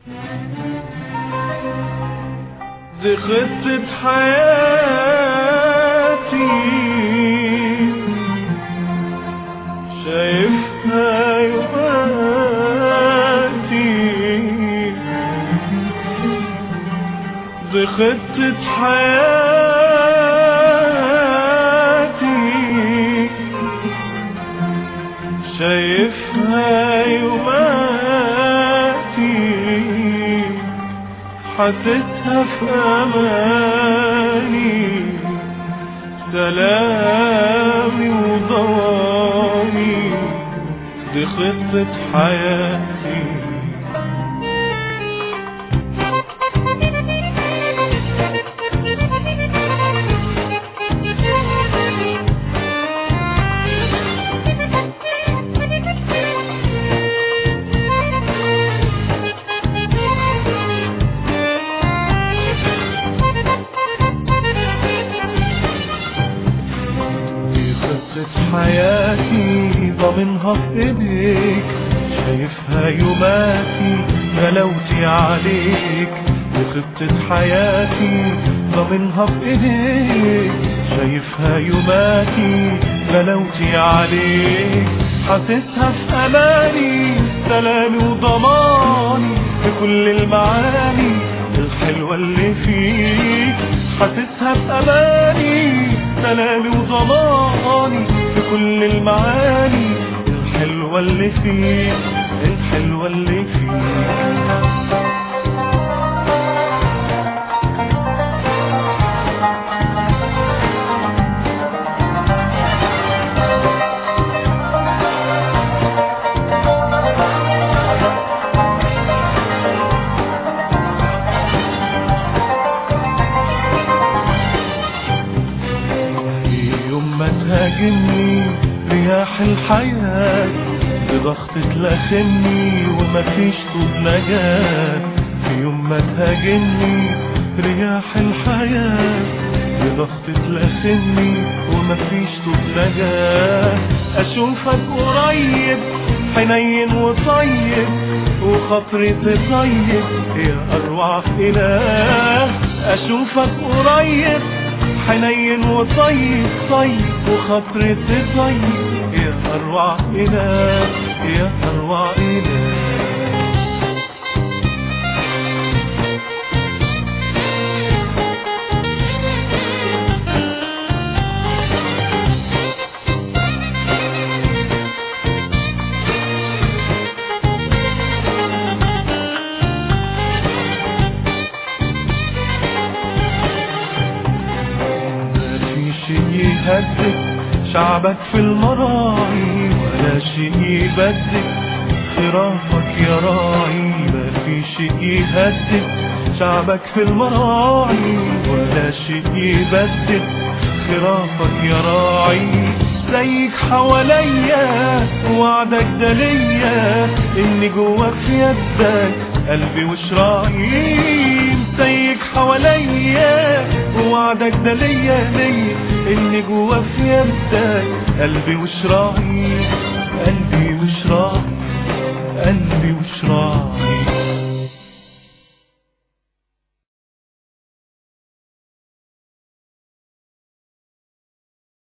دي خطة حياتي شايفها يوماتي دي خطة حياتي شايفها يوماتي حسيتها في أماني سلامي وضوامي دي خطة حياتي دي خطة حياتي ضامنها في ايديك شايفها يوماتي غلاوتي عليك دي خطة حياتي ضامنها في ايديك شايفها يوماتي غلاوتي عليك حاسسها في اماني سلامي وضماني بكل المعاني الحلوة اللي فيك حاسسها بأماني سلامي وضماني بكل المعاني الحلوة اللي فيك الحلوة اللي فيك في يوم ما تهاجمني رياح الحياة بضغطة لخمني ومفيش طول نجاة في يوم ما تهاجمني رياح الحياة بضغطة لخمني ومفيش طول نجاة أشوفك قريب حنين وطيب وخاطري تطيب يا أروع إله أشوفك قريب حنين وطيب طيب وخاطري تطيب يا أروع إله يا أروع إله ما في شيء يهدد شعبك في المراعي ولا شيء يبدد خرافك يا راعي ما في شيء يهدد شعبك في المراعي ولا شيء يبدد خرافك يا راعي زيك حواليا وعدك ده ليا اني جوا في يدك قلبي وشراعي زيك حواليا وعدك ده ليا ليا اني جوا في يدك قلبي وشراعي قلبي وشراعي قلبي وشراعي